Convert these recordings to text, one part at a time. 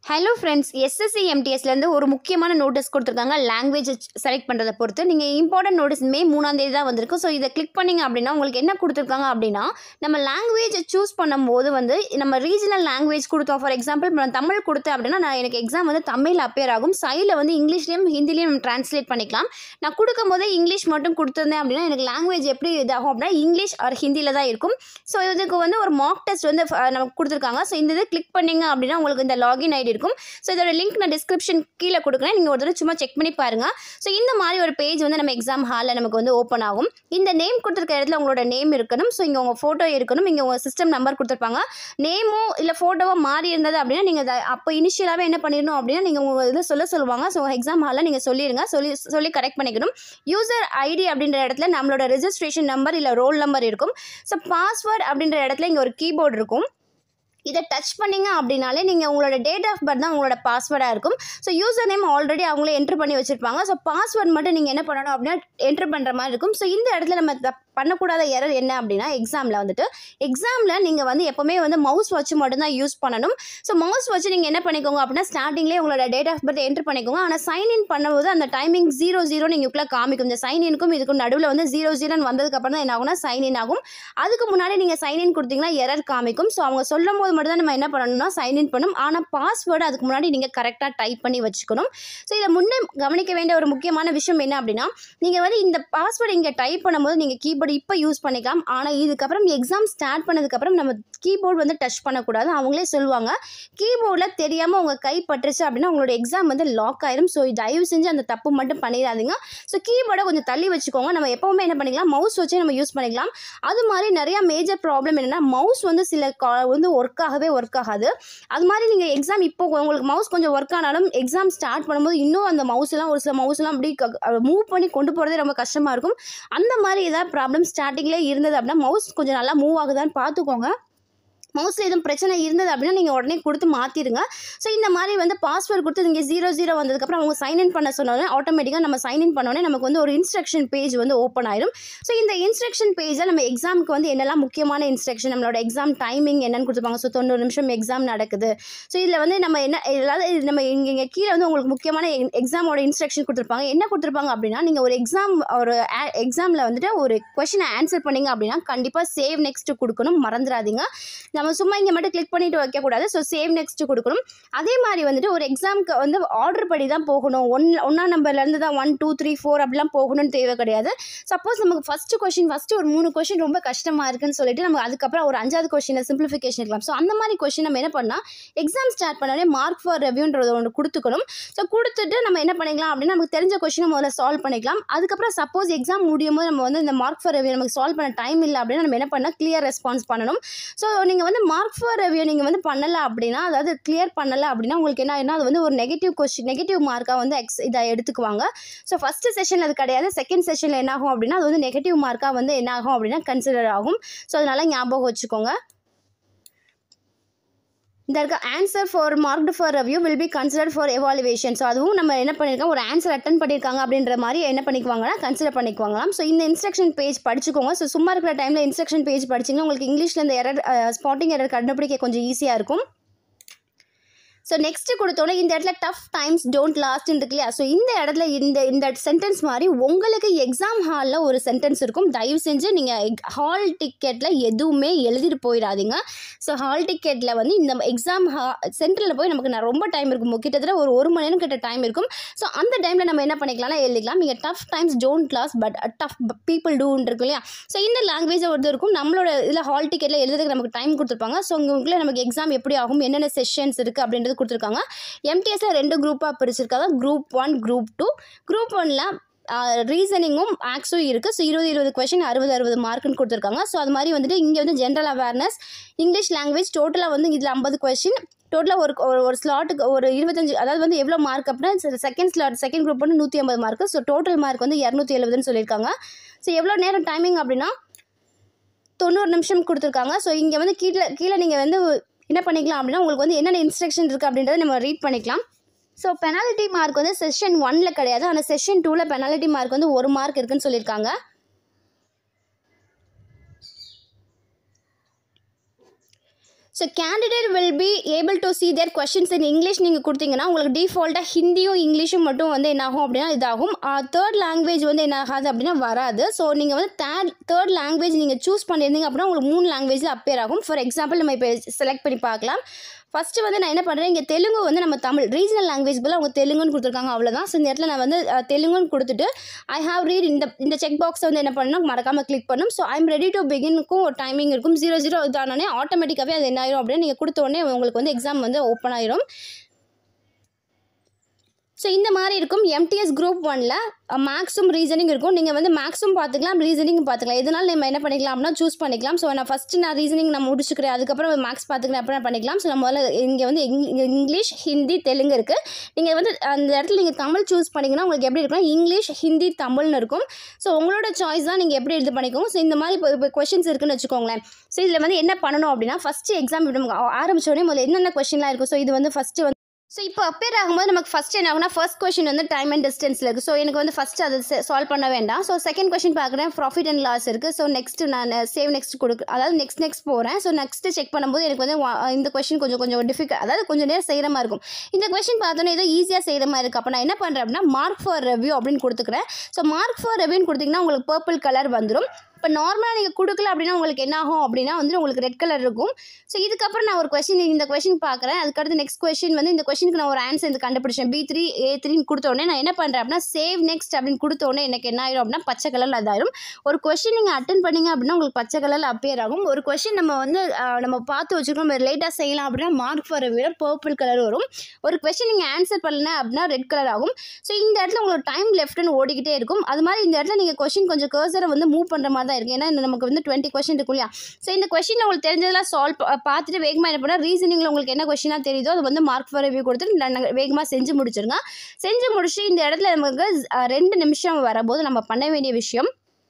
hello friends SSC எம்டிஎஸ்லேருந்து ஒரு முக்கியமான notice கொடுத்துருக்காங்க லாங்குவேஜ் செலக்ட் பண்ணுறதை பொறுத்து நீங்கள் இம்பார்ட்டன்ட் நோட்டீஸ் மே மூணாம் தேதி தான் வந்திருக்கு ஸோ இதை கிளிக் பண்ணிங்க அப்படின்னா உங்களுக்கு என்ன கொடுத்துருக்காங்க அப்படின்னா நம்ம லாங்குவேஜை சூஸ் பண்ணும்போது வந்து நம்ம ரீஜனல் லாங்குவேஜ் கொடுத்தோம் ஃபார் எக்ஸாம்பிள் நான் தமிழ் கொடுத்தேன் அப்படின்னா நான் எனக்கு எக்ஸாம் வந்து தமிழ் அப்பியர் ஆகும் சைடில் வந்து இங்கிலீஷ்லேயும் ஹிந்திலையும் நம்ம ட்ரான்ஸ்லேட் பண்ணிக்கலாம் நான் கொடுக்கும் போதே இங்கிலீஷ் மட்டும் கொடுத்துருந்தேன் அப்படின்னா எனக்கு லாங்குவேஜ் எப்படி இதாகும் அப்படின்னா இங்கிலீஷ் ஆர் ஹிந்தியில் தான் இருக்கும் ஸோ இதுக்கு வந்து ஒரு மார்க் டெஸ்ட் வந்து அஹ், நமக்கு கொடுத்துருக்காங்க ஸோ இந்த இது கிளிக் பண்ணிங்க அப்படின்னா உங்களுக்கு இந்த லாகின் ஐடி இருக்கும் ஸோ இதோட லிங்க் நான் டிஸ்கிரிப்ஷன் கீழே கொடுக்குறேன் நீங்கள் ஒரு தடவை சும்மா செக் பண்ணி பாருங்கள் ஸோ இந்த மாதிரி ஒரு பேஜ் வந்து நம்ம எக்ஸாம் ஹாலில் நமக்கு வந்து ஓப்பன் ஆகும் இந்த நேம் கொடுத்துருக்க இடத்துல உங்களோட நேம் இருக்கணும் ஸோ இங்கே உங்கள் ஃபோட்டோ இருக்கணும் இங்கே உங்கள் சிஸ்டம் நம்பர் கொடுத்துருப்பாங்க நேமோ இல்லை ஃபோட்டோவோ மாறி இருந்தது அப்படின்னா நீங்கள் அப்போ இனிஷியலாகவே என்ன பண்ணிடணும் அப்படின்னா நீங்கள் உங்கள் இதில் சொல்ல சொல்லுவாங்க ஸோ எக்ஸாம் ஹாலில் நீங்கள் சொல்லிடுங்க சொல்லி சொல்லி கரெக்ட் பண்ணிக்கணும் யூசர் ஐடி அப்படின்ற இடத்துல நம்மளோட ரெஜிஸ்ட்ரேஷன் நம்பர் இல்லை ரோல் நம்பர் இருக்கும் ஸோ பாஸ்வேர்ட் அப்படின்ற இடத்துல இங்கே ஒரு கீபோர்டு இருக்கும் இதை டச் பண்ணீங்க அப்படின்னாலே நீங்கள் உங்களோட டேட் ஆஃப் பர்த் தான் உங்களோட பாஸ்வேர்டாக இருக்கும் ஸோ யூசர் நேம் ஆல்ரெடி அவங்களே என்ட்ரு பண்ணி வச்சுருப்பாங்க ஸோ பாஸ்வேர்ட் மட்டும் நீங்கள் என்ன பண்ணணும் அப்படின்னா என்ட்ரு பண்ணுற மாதிரி இருக்கும் ஸோ இந்த இடத்துல நம்ம தப் பண்ணக்கூடாத எரர் என்ன அப்படின்னா எக்ஸாமில் வந்துட்டு எக்ஸாமில் நீங்கள் வந்து எப்போவுமே வந்து மவுஸ் வச்சு மட்டும்தான் யூஸ் பண்ணணும் ஸோ மவுஸ் வச்சு நீங்கள் என்ன பண்ணிக்கோங்க அப்படின்னா ஸ்டார்டிங்லேயே உங்களோட டேட் ஆஃப் பர்த் என்ட்ரு பண்ணிக்கோங்க ஆனால் சைன் இன் பண்ணும்போது அந்த டைமிங் ஜீரோ ஜீரோ நீங்கள் இதுக்குள்ள காமிக்கும் இந்த சைன் இன்க்கும் இதுக்கும் நடுவில் வந்து ஜீரோ ஜீரோன்னு வந்ததுக்கப்புறம் தான் என்ன ஆகும்னா சைன் இன் ஆகும் அதுக்கு முன்னாடி நீங்கள் சைன் இன் கொடுத்தீங்கன்னா எரர் காமிக்கும் ஸோ அவங்க சொல்லும் போது மட்டும் தான் நம்ம என்ன பண்ணணும்னா சைன் இன் பண்ணணும் ஆனால் பாஸ்வேர்டு அதுக்கு முன்னாடி நீங்கள் கரெக்டாக டைப் பண்ணி வச்சுக்கணும் ஸோ இதை முன்னே கவனிக்க வேண்டிய ஒரு முக்கியமான விஷயம் என்ன அப்படின்னா நீங்கள் வந்து இந்த பாஸ்வேர்டு இங்கே டைப் பண்ணும்போது நீங்கள் கீபோர்டு இப்போ யூஸ் பண்ணிக்கலாம் ஆனால் இதுக்கப்புறம் எக்ஸாம் ஸ்டார்ட் பண்ணதுக்கப்புறம் நம்ம கீபோர்டு வந்து டச் பண்ணக்கூடாது அவங்களே சொல்லுவாங்க கீபோர்டில் தெரியாமல் உங்கள் கை பட்டுருச்சு அப்படின்னா உங்களோட எக்ஸாம் வந்து லாக் ஆயிரும் ஸோ தயவு செஞ்சு அந்த தப்பு மட்டும் பண்ணிடாதீங்க ஸோ கீபோர்டை கொஞ்சம் தள்ளி வச்சுக்கோங்க நம்ம எப்போவுமே என்ன பண்ணிக்கலாம் மவுஸ் வச்சு நம்ம யூஸ் பண்ணிக்கலாம் அது மாதிரி நிறையா மேஜர் ப்ராப்ளம் என்னென்னா மவுஸ் வந்து சில கா வந்து ஒர்க் ஆகவே ஒர்க் ஆகாது அது மாதிரி நீங்கள் எக்ஸாம் இப்போ உங்களுக்கு மவுஸ் கொஞ்சம் ஒர்க் ஆனாலும் எக்ஸாம் ஸ்டார்ட் பண்ணும்போது இன்னும் அந்த மவுஸ்லாம் ஒரு சில மவுஸ்லாம் அப்படி மூவ் பண்ணி கொண்டு போகிறதே ரொம்ப கஷ்டமாக இருக்கும் அந்த மாதிரி ஏதாவது ப்ராப்ளம் ஸ்டார்டிங்லேயே இருந்தது அப்படின்னா மவுஸ் கொஞ்சம் நல்லா மூவ் ஆகுதான்னு பார்த்துக்கோங்க மவுஸில் எதுவும் பிரச்சனை இருந்தது அப்படின்னா நீங்கள் உடனே கொடுத்து மாற்றிடுங்க ஸோ இந்த மாதிரி வந்து பாஸ்வேர்ட் கொடுத்து இங்கே ஜீரோ ஜீரோ வந்ததுக்கப்புறம் அவங்க சைன் இன் பண்ண சொன்னோடனே ஆட்டோமேட்டிக்காக நம்ம சைன் இன் பண்ணோடனே நமக்கு வந்து ஒரு இன்ஸ்ட்ரக்ஷன் பேஜ் வந்து ஓப்பன் ஆயிரும் ஸோ இந்த இன்ஸ்ட்ரக்ஷன் பேஜில் நம்ம எக்ஸாமுக்கு வந்து என்னெல்லாம் முக்கியமான இன்ஸ்ட்ரக்ஷன் நம்மளோட எக்ஸாம் டைமிங் என்னன்னு கொடுத்துருப்பாங்க ஸோ தொண்ணூறு நிமிஷம் எக்ஸாம் நடக்குது ஸோ இதில் வந்து நம்ம என்ன ஏதாவது இது நம்ம இங்கே இங்கே கீழே வந்து உங்களுக்கு முக்கியமான எக்ஸாமோட இன்ஸ்ட்ரக்ஷன் கொடுத்துருப்பாங்க என்ன கொடுத்துருப்பாங்க அப்படின்னா நீங்கள் ஒரு எக்ஸாம் ஒரு எக்ஸாமில் வந்துட்டு ஒரு கொஷினை ஆன்சர் பண்ணீங்க அப்படின்னா கண்டிப்பாக சேவ் நெக்ஸ்ட் கொடுக்கணும் மறந்துடாதீங்க நம்ம சும்மா இங்கே மட்டும் கிளிக் பண்ணிட்டு வைக்கக்கூடாது ஸோ சேவ் நெக்ஸ்ட் கொடுக்கணும் அதே மாதிரி வந்துட்டு ஒரு எக்ஸாமுக்கு வந்து ஆர்டர் படி தான் போகணும் ஒன் ஒன்றாம் நம்பர்லேருந்து தான் ஒன் டூ த்ரீ ஃபோர் அப்படிலாம் போகணும்னு தேவை கிடையாது சப்போஸ் நமக்கு ஃபஸ்ட்டு கொஷின் ஃபஸ்ட்டு ஒரு மூணு கொஷின் ரொம்ப கஷ்டமாக இருக்குன்னு சொல்லிட்டு நம்ம அதுக்கப்புறம் ஒரு அஞ்சாவது கொஷினை சிம்பிளிஃபிகேஷன் இருக்கலாம் ஸோ அந்த மாதிரி கொஷின் நம்ம என்ன பண்ணால் எக்ஸாம் ஸ்டார்ட் பண்ணாலே மார்க் ஃபார் ரெவ்யூன்றது ஒன்று கொடுத்துக்கணும் ஸோ கொடுத்துட்டு நம்ம என்ன பண்ணிக்கலாம் அப்படின்னா நமக்கு தெரிஞ்ச கொஷினை முதல்ல சால்வ் பண்ணிக்கலாம் அதுக்கப்புறம் சப்போஸ் எக்ஸாம் முடியும் போது நம்ம வந்து இந்த மார்க் ஃபார் ரெவ்யூ நமக்கு சால்வ் பண்ண டைம் இல்லை அப்படின்னா நம்ம என்ன பண்ணால் கிளியர் ரெஸ்பான்ஸ் பண்ணணும் ஸோ நீங்கள் வந்து மார்க் ஃபார் ரெவ்யூ நீங்கள் வந்து பண்ணலை அப்படின்னா அதாவது கிளியர் பண்ணலை அப்படின்னா உங்களுக்கு என்ன ஆகுதுன்னா அது வந்து ஒரு நெகட்டிவ் கொஸ்டின் நெகட்டிவ் மார்க்காக வந்து எக்ஸ் இதை எடுத்துக்குவாங்க ஸோ ஃபஸ்ட்டு செஷனில் அது கிடையாது செகண்ட் செஷனில் என்ன ஆகும் அப்படின்னா அது வந்து நெகட்டிவ் மார்க்காக வந்து என்ன ஆகும் அப்படின்னா கன்சிடர் ஆகும் ஸோ அதனால் ஞாபகம் வச்சுக்கோங்க இந்த இருக்க answer for marked for review will be consider for evaluation so அதுவும் நம்ம என்ன பண்ணியிருக்கோம் ஒரு ஆன்சர் அட்டன் பண்ணியிருக்காங்க அப்படின்ற மாதிரி என்ன பண்ணிக்குவாங்கன்னா கன்சிடர் பண்ணிக்குவாங்களாம் ஸோ இந்த இன்ஸ்ட்ரக்ஷன் பேஜ் படிச்சுக்கோங்க ஸோ சும்மா இருக்கிற டைமில் இன்ஸ்ட்ரக்ஷன் பேஜ் படிச்சிங்கன்னா உங்களுக்கு இங்கிலீஷில் இந்த எரர் ஸ்பாட்டிங் எரர் கண்டுபிடிக்க கொஞ்சம் ஈஸியாக இருக்கும் ஸோ நெக்ஸ்ட் கொடுத்தோன்னே இந்த இடத்துல டஃப் டைம்ஸ் டோன்ட் லாஸ்ட் இருக்கு இல்லையா ஸோ இந்த இடத்துல இந்த இந்த சென்டென்ஸ் மாதிரி உங்களுக்கு எக்ஸாம் ஹாலில் ஒரு சென்டென்ஸ் இருக்கும் தயவு செஞ்சு நீங்கள் ஹால் டிக்கெட்டில் எதுவுமே எழுதிட்டு போயிடாதீங்க ஸோ ஹால் டிக்கெட்டில் வந்து இந்த எக்ஸாம் ஹா சென்டரில் போய் நமக்கு நான் ரொம்ப டைம் இருக்கும் கிட்டத்தட்ட ஒரு ஒரு மணி நேரம் கிட்ட டைம் இருக்கும் ஸோ அந்த டைமில் நம்ம என்ன பண்ணிக்கலாம்னா எழுதிக்கலாம் நீங்கள் tough times don't last but tough people டூன்னு இருக்கு இல்லையா ஸோ இந்த லாங்குவேஜ் ஒரு இருக்கும் நம்மளோட இதில் ஹால் டிக்கெட்டில் எழுதுறதுக்கு நமக்கு டைம் கொடுத்துருப்பாங்க ஸோ உங்களுக்குள்ள நமக்கு எக்ஸாம் எப்படி ஆகும் என்னென்ன செஷன்ஸ் இருக்குது அப்படின்றது கொடுத்துருக்காங்க எம்டிஎஸ்ல ரெண்டு குரூப்பாக பிரிச்சிருக்காங்க group one group two group ஒன்ல ரீசனிங்கும் மேக்ஸும் இருக்குது ஸோ இருபது இருபது கொஷின் அறுபது அறுபது மார்க்குன்னு கொடுத்துருக்காங்க ஸோ அது மாதிரி வந்துட்டு இங்கே வந்து ஜென்ரல் அவேர்னஸ் இங்கிலீஷ் லாங்குவேஜ் டோட்டலாக வந்து இதில் ஐம்பது கொஷின் டோட்டலாக ஒரு ஒரு ஒரு ஸ்லாட்டுக்கு ஒரு இருபத்தஞ்சு அதாவது வந்து எவ்வளோ மார்க் அப்படின்னா செகண்ட் ஸ்லாட் செகண்ட் குரூப் வந்து நூற்றி ஐம்பது மார்க் ஸோ டோட்டல் மார்க் வந்து இரநூத்தி எழுபதுன்னு சொல்லியிருக்காங்க ஸோ எவ்வளோ நேரம் டைமிங் அப்படின்னா தொண்ணூறு நிமிஷம் கொடுத்துருக்காங்க ஸோ இங்கே வந்து கீழே கீழே நீங்கள் வந்து என்ன பண்ணிக்கலாம் அப்படின்னா உங்களுக்கு வந்து என்னென்ன இன்ஸ்ட்ரக்ஷன் இருக்குது அப்படின்றத நம்ம ரீட் பண்ணிக்கலாம் ஸோ பெனாலிட்டி மார்க் வந்து செஷன் ஒன்ல கிடையாது ஆனால் செஷன் டூவில் பெனாலிட்டி மார்க் வந்து ஒரு மார்க் இருக்குன்னு சொல்லியிருக்காங்க so candidate will be able to see their questions in English நீங்கள் கொடுத்தீங்கன்னா உங்களுக்கு டிஃபால்ட்டாக ஹிந்தியும் இங்கிலீஷும் மட்டும் வந்து என்னாகும் அப்படின்னா இதாகும் தேர்ட் லாங்குவேஜ் வந்து என்ன ஆகாது அப்படின்னா வராது ஸோ நீங்கள் வந்து தேர்ட் தேர்ட் லாங்குவேஜ் நீங்கள் சூஸ் பண்ணியிருந்தீங்க அப்படின்னா உங்களுக்கு மூணு லாங்குவேஜில் அப்பேர் ஆகும் ஃபார் எக்ஸாம்பிள் நம்ம இப்போ செலக்ட் பண்ணி பார்க்கலாம் ஃபஸ்ட்டு வந்து நான் என்ன பண்ணுறேன் இங்கே தெலுங்கு வந்து நம்ம தமிழ் ரீஜனல் லாங்குவேஜ் போல் அவங்க தெலுங்குன்னு கொடுத்துருக்காங்க அவ்வளோதான் ஸோ இந்த இடத்துல நான் வந்து அஹ், தெலுங்குன்னு கொடுத்துட்டு ஐ ஹாவ் ரீட் இந்த இந்த செக் பாக்ஸை வந்து என்ன பண்ணணும் மறக்காமல் கிளிக் பண்ணும் ஸோ ஐம் ரெடி டு பிகினுக்கும் ஒரு டைமிங் இருக்கும் ஜீரோ ஜீரோ இதானே ஆட்டோமேட்டிக்காகவே அது என்ன ஆயிரும் அப்படின்னு நீங்கள் கொடுத்த உடனே உங்களுக்கு வந்து எக்ஸாம் வந்து ஓப்பன் ஆயிரும் ஸோ இந்த மாதிரி இருக்கும் எம்டிஎஸ் குரூப் ஒனில் மேக்ஸும் ரீசனிங் இருக்கும் நீங்கள் வந்து மேக்ஸும் பார்த்துக்கலாம் ரீசனிங் பார்த்துக்கலாம் இதனால் நம்ம என்ன பண்ணிக்கலாம் அப்படின்னா சூஸ் பண்ணிக்கலாம் ஸோ நான் ஃபஸ்ட்டு நான் ரீசனிங் நான் முடிச்சுக்கிறேன் அதுக்கப்புறம் மேக்ஸ் பார்த்துக்கிறேன் அப்புறம் பண்ணிக்கலாம் ஸோ நம்ம முதல்ல இங்கே வந்து இங்~ இங்க இங்கிலீஷ் ஹிந்தி தெலுங்கு இருக்குது நீங்கள் வந்து அந்த இடத்துல நீங்கள் தமிழ் சூஸ் பண்ணிங்கன்னா உங்களுக்கு எப்படி இருக்குன்னா இங்கிலீஷ் ஹிந்தி தமிழ்னு இருக்கும் ஸோ உங்களோட சாய்ஸ் தான் நீங்கள் எப்படி இது பண்ணிக்கோங்க ஸோ இந்த மாதிரி இப்போ இப்போ கொஷின்ஸ் இருக்குன்னு வச்சுக்கோங்களேன் ஸோ இதில் வந்து என்ன பண்ணணும் அப்படின்னா ஃபஸ்ட்டு எக்ஸாம் நமக்கு ஆரம்பிச்ச உடனே முதல்ல என்னென்ன கொஷின்லாம் இருக்கும் ஸோ இது வந்து ஃபஸ்ட்டு வந்து ஸோ இப்போ அப்பேர் ஆகும்போது நமக்கு ஃபஸ்ட் என்ன ஆகுனா ஃபர்ஸ்ட் கொஷின் வந்து டைம் அண்ட் டிஸ்டன்ஸில் இருக்குது ஸோ எனக்கு வந்து ஃபஸ்ட் அது சால்வ் பண்ண வேண்டாம் ஸோ செகண்ட் கொஷின் பார்க்குறேன் ப்ராஃபிட் அண்ட் லாஸ் இருக்குது ஸோ நெக்ஸ்ட் நான் சேவ் நெக்ஸ்ட் கொடுக்கு அதாவது நெக்ஸ்ட் நெக்ஸ்ட் போகிறேன் ஸோ நெக்ஸ்ட் செக் பண்ணும்போது எனக்கு வந்து வா- இந்த கொஷின் கொஞ்சம் கொஞ்சம் டிஃபிகல்ட் அதாவது கொஞ்சம் நேரம் செய்கிற மாதிரி இருக்கும் இந்த கொஷின் பார்த்தோன்னே ஏதோ ஈஸியாக செய்கிற மாதிரி இருக்குது அப்போ நான் என்ன பண்ணுறேன் அப்படின்னா மார்க் ஃபார் ரெவ்யூ அப்படின்னு கொடுத்துக்கிறேன் ஸோ மார்க் ஃபார் ரெவ்யூன்னு கொடுத்தீங்கன்னா உங்களுக்கு பர்பிள் கலர் வந்துடும் இப்போ நார்மலாக நீங்கள் கொடுக்கல அப்படின்னா உங்களுக்கு என்ன ஆகும் அப்படின்னா வந்து உங்களுக்கு ரெட் கலர் இருக்கும் ஸோ இதுக்கப்புறம் நான் ஒரு கொஷின் இந்த கொஷின் பார்க்குறேன் அதுக்கடுத்து நெக்ஸ்ட் கொஷின் வந்து இந்த கொஷினுக்கு நான் ஒரு ஆன்சர் இந்த கண்டுபிடிச்சேன் பி த்ரீ ஏ த்ரீன்னு கொடுத்த உடனே நான் என்ன பண்ணுறேன் அப்படின்னா சேவ் நெக்ஸ்ட் அப்படின்னு கொடுத்த உடனே எனக்கு என்ன ஆயிரும் அப்படின்னா பச்சை கலரில் அதாயிரும் ஒரு கொஷின் நீங்கள் அட்டன் பண்ணீங்க அப்படின்னா உங்களுக்கு பச்சை கலரில் அப்பியர் ஆகும் ஒரு கொஷின் நம்ம வந்து அஹ், நம்ம பார்த்து வச்சுருக்கோம் நம்ம லேட்டாக செய்யலாம் அப்படின்னா மார்க் ஃபார் விட பர்பிள் கலர் வரும் ஒரு கொஷின் நீங்கள் ஆன்சர் பண்ணல அப்படின்னா ரெட் கலர் ஆகும் ஸோ இந்த இடத்துல உங்களுக்கு டைம் லெஃப்ட்னு ஓடிக்கிட்டே இருக்கும் அது மாதிரி இந்த இடத்துல நீங்கள் கொஷின் கொஞ்சம் கர்சரை வந்து மூவ் பண்ணுற மாதிரி தான் இருக்கும் ஏன்னா இந்த நமக்கு வந்து டுவெண்ட்டி கொஷின் இருக்கும் இல்லையா ஸோ இந்த கொஷின் உங்களுக்கு தெரிஞ்சதெல்லாம் சால்வ் பார்த்துட்டு வேகமாக என்ன பண்ணால் ரீசனிங்கில் உங்களுக்கு என்ன கொஷினாக தெரியுதோ அது வந்து மார்க் ஃபார் ரிவ்யூ கொடுத்துட்டு நான் வேகமாக செஞ்சு முடிச்சிருங்க செஞ்சு முடிச்சு இந்த இடத்துல நமக்கு அஹ், ரெண்டு நிமிஷம் வரும்போது நம்ம பண்ண வேண்டிய விஷயம்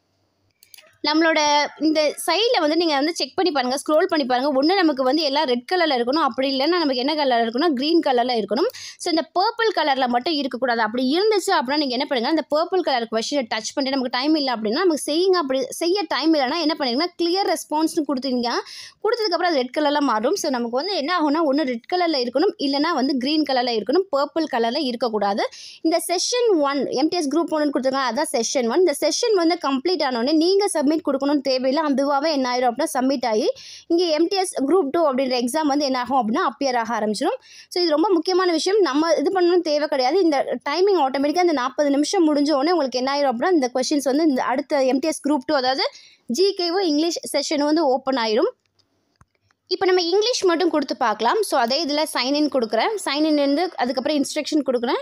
நம்மளோட இந்த சைடில் வந்து நீங்கள் வந்து செக் பண்ணி பாருங்கள் ஸ்க்ரோல் பண்ணி பாருங்கள் ஒன்று நமக்கு வந்து எல்லாம் ரெட் கலரில் இருக்கணும் அப்படி இல்லைன்னா நமக்கு என்ன கலர் இருக்கணும் க்ரீன் கலரில் இருக்கணும் ஸோ இந்த பர்பிள் கலரில் மட்டும் இருக்கக்கூடாது அப்படி இருந்துச்சு அப்படின்னா நீங்கள் என்ன பண்ணுங்க அந்த பர்பிள் கலர் கொஷினை டச் பண்ணிட்டு நமக்கு டைம் இல்லை அப்படின்னா நமக்கு செய்யுங்க அப்படி செய்ய டைம் இல்லைன்னா என்ன பண்ணுறீங்கன்னா கிளியர் ரெஸ்பான்ஸ்னு கொடுத்தீங்க கொடுத்ததுக்கப்புறம் அது ரெட் கலரில் மாறும் ஸோ நமக்கு வந்து என்ன ஆகும்னா ஒன்று ரெட் கலரில் இருக்கணும் இல்லைனா வந்து க்ரீன் கலரில் இருக்கணும் பர்பிள் கலரில் இருக்கக்கூடாது இந்த செஷன் ஒன் எம்டிஎஸ் குரூப் ஒன்று கொடுத்துருக்காங்க அதான் செஷன் ஒன் இந்த செஷன் வந்து கம்ப்ளீட் ஆனோடனே நீங்கள் சப்மிட் கொடுக்கணும்னு தேவையில்லை அதுவாகவே என்ன ஆயிரும் அப்படின்னா சப்மிட் ஆகி இங்கே எம்டிஎஸ் குரூப் டூ அப்படின்ற எக்ஸாம் வந்து என்ன ஆகும் அப்படின்னா அப்பியர் ஆக ஆரம்பிச்சிடும் ஸோ இது ரொம்ப முக்கியமான விஷயம் நம்ம இது பண்ணணும்னு தேவை கிடையாது இந்த டைமிங் ஆட்டோமேட்டிக்காக இந்த நாற்பது நிமிஷம் முடிஞ்ச உடனே உங்களுக்கு என்ன ஆயிரும் அப்படின்னா இந்த கொஷின்ஸ் வந்து இந்த அடுத்த எம்டிஎஸ் குரூப் டூ அதாவது ஜிகேவோ இங்கிலீஷ் செஷன் வந்து ஓப்பன் ஆயிரும் இப்போ நம்ம இங்கிலீஷ் மட்டும் கொடுத்து பார்க்கலாம் ஸோ அதே இதில் சைன்இன் கொடுக்குறேன் சைன்இன் இருந்து அதுக்கப்புறம் இன்ஸ்ட்ரக்ஷன் கொடுக்குறேன்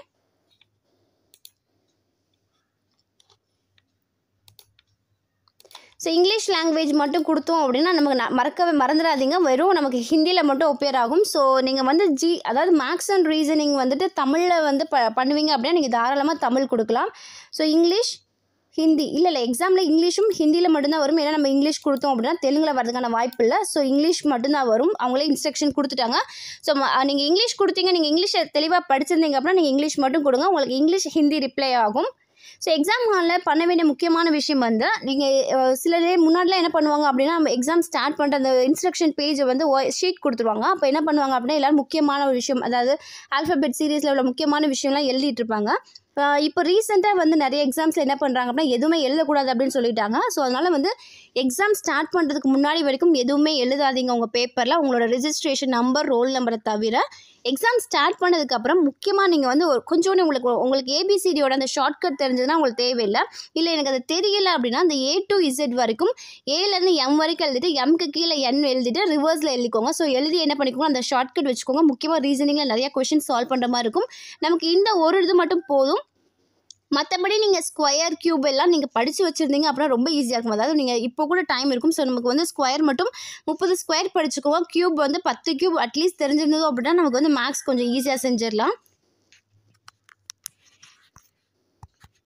ஸோ இங்கிலீஷ் லாங்குவேஜ் மட்டும் கொடுத்தோம் அப்படின்னா நமக்கு ந- மறக்கவே மறந்துடாதீங்க வெறும் நமக்கு ஹிந்தியில் மட்டும் ஒப்பேர் ஆகும் ஸோ நீங்கள் வந்து ஜி அதாவது மேக்ஸ் அண்ட் ரீசனிங் வந்துட்டு தமிழில் வந்து ப பண்ணுவீங்க அப்படின்னா நீங்கள் தாராளமாக தமிழ் கொடுக்கலாம் ஸோ இங்கிலீஷ் ஹிந்தி இல்லை இல்லை எக்ஸாமில் இங்கிலீஷும் ஹிந்தியில் மட்டும்தான் வரும் ஏன்னா நம்ம இங்கிலீஷ் கொடுத்தோம் அப்படின்னா தெலுங்கில் வரதுக்கான வாய்ப்பு இல்லை ஸோ இங்கிலீஷ் மட்டும்தான் வரும் அவங்களே இன்ஸ்ட்ரக்ஷன் கொடுத்துட்டாங்க ஸோ நீங்கள் இங்கிலீஷ் கொடுத்தீங்க நீங்கள் இங்கிலீஷை தெளிவாக படிச்சிருந்தீங்க அப்படின்னா நீங்கள் இங்கிலீஷ் மட்டும் கொடுங்க உங்களுக்கு இங்கிலீஷ் ஹிந்தி ரிப்ளை ஆகும் ஸோ எக்ஸாம் ஹாலில் பண்ண வேண்டிய முக்கியமான விஷயம் வந்து நீங்கள் சிலரே முன்னாடிலாம் என்ன பண்ணுவாங்க அப்படின்னா நம்ம எக்ஸாம் ஸ்டார்ட் பண்ணுற அந்த இன்ஸ்ட்ரக்ஷன் பேஜை வந்து ஷீட் கொடுத்துருவாங்க அப்போ என்ன பண்ணுவாங்க அப்படின்னா எல்லாரும் முக்கியமான ஒரு விஷயம் அதாவது ஆல்ஃபபெட் சீரீஸில் உள்ள முக்கியமான விஷயம்லாம் எழுதிட்டு இருப்பாங்க ஆஹ் இப்போ ரீசெண்டாக வந்து நிறைய எக்ஸாம்ஸில் என்ன பண்ணுறாங்க அப்படின்னா எதுவுமே எழுதக்கூடாது அப்படின்னு சொல்லிட்டாங்க ஸோ அதனால் வந்து எக்ஸாம் ஸ்டார்ட் பண்ணுறதுக்கு முன்னாடி வரைக்கும் எதுவுமே எழுதாதீங்க உங்கள் பேப்பரில் உங்களோட ரெஜிஸ்ட்ரேஷன் நம்பர் ரோல் நம்பரை தவிர எக்ஸாம் ஸ்டார்ட் பண்ணதுக்கப்புறம் முக்கியமாக நீங்கள் வந்து ஒரு கொஞ்சோண்டு உங்களுக்கு உங்களுக்கு ஏபிசிடியோட அந்த ஷார்ட்கட் தெரிஞ்சதுன்னா உங்களுக்கு தேவையில்லை இல்லை எனக்கு அது தெரியல அப்படின்னா அந்த ஏ டு இசட் வரைக்கும் ஏலேருந்து எம் வரைக்கும் எழுதிட்டு எம்க்கு கீழே என் எழுதிட்டு ரிவர்ஸில் எழுதிக்கோங்க ஸோ எழுதி என்ன பண்ணிக்கோங்க அந்த ஷார்ட்கட் வச்சுக்கோங்க முக்கியமாக ரீசனிங்கில் நிறைய கொஷின் சால்வ் பண்ணுற மாதிரி இருக்கும் நமக்கு இந்த ஒரு இது மட்டும் போதும் மற்றபடி நீங்கள் ஸ்கொயர் கியூப் எல்லாம் நீங்கள் படித்து வச்சுருந்தீங்க அப்படின்னா ரொம்ப ஈஸியாக இருக்கும் அதாவது நீங்கள் இப்போ கூட டைம் இருக்கும் ஸோ நமக்கு வந்து ஸ்கொயர் மட்டும் முப்பது ஸ்கொயர் படிச்சுக்கோங்க கியூப் வந்து பத்து கியூப் அட்லீஸ்ட் தெரிஞ்சிருந்ததோ அப்படின்னா நமக்கு வந்து மேக்ஸ் கொஞ்சம் ஈஸியாக செஞ்சிடலாம்